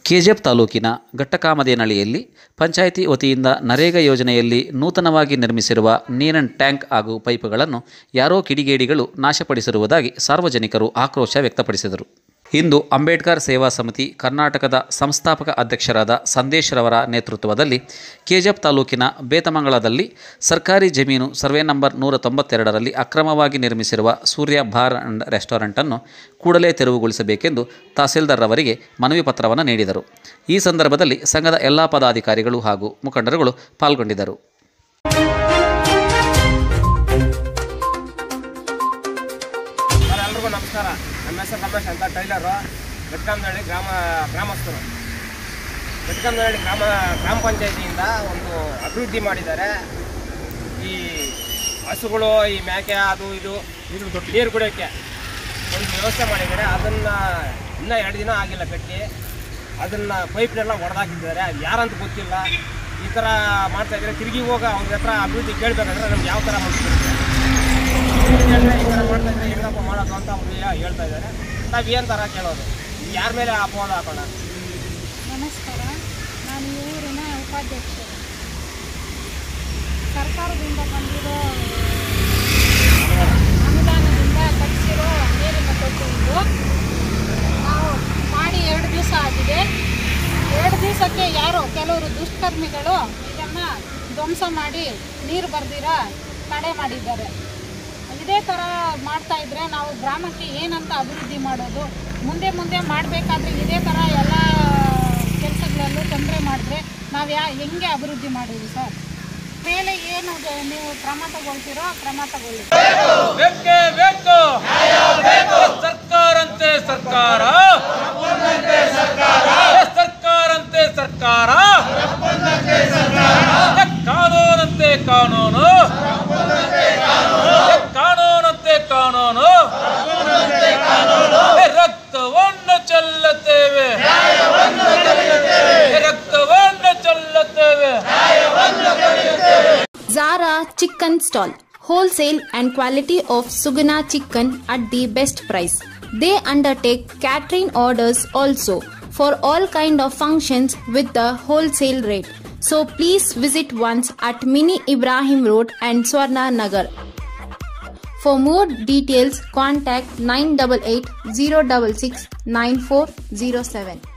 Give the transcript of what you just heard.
KGF ತಾಲೂಕಿನ ಘಟ್ಟಕಾಮದೇನಹಳ್ಳಿಯಲ್ಲಿ ಪಂಚಾಯಿತಿ ವತಿಯಿಂದ ನರೇಗಾ ಯೋಜನೆಯಲ್ಲಿ ನೂತನವಾಗಿ ನಿರ್ಮಿಸಿರುವ ನೀರಿನ ಟ್ಯಾಂಕ್ ಹಾಗೂ ಪೈಪುಗಳನ್ನು ಯಾರೋ ಕಿಡಿಗೇಡಿಗಳು ನಾಶಪಡಿಸಿರುವುದಾಗಿ ಸಾರ್ವಜನಿಕರು ಆಕ್ರೋಶ ವ್ಯಕ್ತಪಡಿಸಿದರು ಇಂದು ಅಂಬೇಡ್ಕರ್ ಸೇವಾ ಸಮಿತಿ ಕರ್ನಾಟಕದ ಸಂಸ್ಥಾಪಕ ಅಧ್ಯಕ್ಷರಾದ ಸಂದೇಶ್ ರವರ ನೇತೃತ್ವದಲ್ಲಿ ಕೆಜಿಎಫ್ ತಾಲೂಕಿನ ಬೇತಮಂಗಳದಲ್ಲಿ ಸರ್ಕಾರಿ ಜಮೀನು ಸರ್ವೆ ನಂಬರ್ ನೂರ ತೊಂಬತ್ತೆರಡರಲ್ಲಿ ಅಕ್ರಮವಾಗಿ ನಿರ್ಮಿಸಿರುವ ಸೂರ್ಯ ಬಾರ್ ಅಂಡ್ ರೆಸ್ಟೋರೆಂಟನ್ನು ಕೂಡಲೇ ತೆರವುಗೊಳಿಸಬೇಕೆಂದು ತಹಸೀಲ್ದಾರ್ ಅವರಿಗೆ ಮನವಿ ಪತ್ರವನ್ನು ನೀಡಿದರು ಈ ಸಂದರ್ಭದಲ್ಲಿ ಸಂಘದ ಎಲ್ಲ ಪದಾಧಿಕಾರಿಗಳು ಹಾಗೂ ಮುಖಂಡರುಗಳು ಪಾಲ್ಗೊಂಡಿದ್ದರು ಸರ್ ಎಲ್ರಿಗೂ ನಮಸ್ಕಾರ ನಮ್ಮ ಹೆಸರು ರಮೇಶ್ ಅಂತ ಟೈಲರು ಬೆಟ್ಕಂದಹಳ್ಳಿ ಗ್ರಾಮ ಗ್ರಾಮಸ್ಥರು ಬೆಟ್ಕಂದಹಳ್ಳಿ ಗ್ರಾಮ ಗ್ರಾಮ ಪಂಚಾಯತಿಯಿಂದ ಒಂದು ಅಭಿವೃದ್ಧಿ ಮಾಡಿದ್ದಾರೆ ಈ ಹಸುಗಳು ಈ ಮೇಕೆ ಅದು ಇದು ನೀರು ಕುಡಿಯೋಕ್ಕೆ ಒಂದು ವ್ಯವಸ್ಥೆ ಮಾಡಿದ್ದಾರೆ ಅದನ್ನು ಇನ್ನೂ ಎರಡು ದಿನ ಆಗಿಲ್ಲ ಕಟ್ಟಿ ಅದನ್ನು ಪೈಪ್ನೆಲ್ಲ ಹೊಡೆದಾಕಿದ್ದಾರೆ ಅದು ಯಾರಂತ ಗೊತ್ತಿಲ್ಲ ಈ ಥರ ಮಾಡ್ತಾ ಇದ್ದಾರೆ ತಿರುಗಿ ಹೋಗ ಅವ್ರ ಹತ್ರ ಅಭಿವೃದ್ಧಿ ಕೇಳಬೇಕಂದ್ರೆ ನಮ್ಗೆ ಯಾವ ಥರ ಮಾಡ್ತಾರೆ ಈ ಥರ ಮಾಡ್ತಾ ಇದ್ರೆ ಹೆಂಗಪ್ಪ ಮಾಡೋದು ಅಂತ ಅವ್ರು ಹೇ- ಹೇಳ್ತಾ ಇದ್ದಾರೆ ನಾವು ಏನು ಥರ ಕೇಳೋದು ಯಾರ ಮೇಲೆ ಅಪವಾದ ಹಾಕೋಣ ನಮಸ್ಕಾರ ನಾನು ಈ ಊರಿನ ಉಪಾಧ್ಯಕ್ಷರು ಸರ್ಕಾರದಿಂದ ಬಂದಿರೋ ಅನುದಾನದಿಂದ ಕಟ್ಟಿಸಿರೋ ನೀರಿನ ತೊಟ್ಟು ಇದು ನಾವು ಮಾಡಿ ಎರಡು ದಿವಸ ಆಗಿದೆ ಎರಡು ದಿವಸಕ್ಕೆ ಯಾರೋ ಕೆಲವರು ದುಷ್ಕರ್ಮಿಗಳು ಇದನ್ನು ಧ್ವಂಸ ಮಾಡಿ ನೀರು ಬರ್ದಿರ ತಡೆ ಮಾಡಿದ್ದಾರೆ ಇದೇ ಥರ ಮಾಡ್ತಾ ಇದ್ರೆ ನಾವು ಗ್ರಾಮಕ್ಕೆ ಏನಂತ ಅಭಿವೃದ್ಧಿ ಮಾಡೋದು ಮುಂದೆ ಮುಂದೆ ಮಾಡಬೇಕಾದ್ರೆ ಇದೇ ಥರ ಎಲ್ಲ ಕೆಲಸಗಳಲ್ಲೂ ತೊಂದರೆ ಮಾಡಿದ್ರೆ ನಾವು ಯಾ ಹೆಂಗೆ ಅಭಿವೃದ್ಧಿ ಮಾಡೋದು ಸರ್ ಮೇಲೆ ಏನು ಗ- ನೀವು ಕ್ರಮ ತಗೊಳ್ತೀರೋ ಕ್ರಮ ತಗೊಳ್ಳಿ ಬೇಕೇ ಬೇಕು ಸರ್ಕಾರಂತೆ ಸರ್ಕಾರ ಸರ್ಕಾರಂತೆ ಸರ್ಕಾರ ಕಾನೂನಂತೆ ಕಾನೂನು ಕಾನೂನಂತೆ ಕಾನೂನು ರಕ್ತವನ್ನು ಚೆಲ್ಲುತ್ತೇವೆ ರಕ್ತವನ್ನು ಚೆಲ್ಲುತ್ತೇವೆ Zara Chicken Stall Wholesale and quality of Suguna chicken at the best price. They undertake catering orders also for all kind of functions with the wholesale rate. So please visit once at Mini Ibrahim Road and Swarna Nagar. For more details contact 988 066 9407.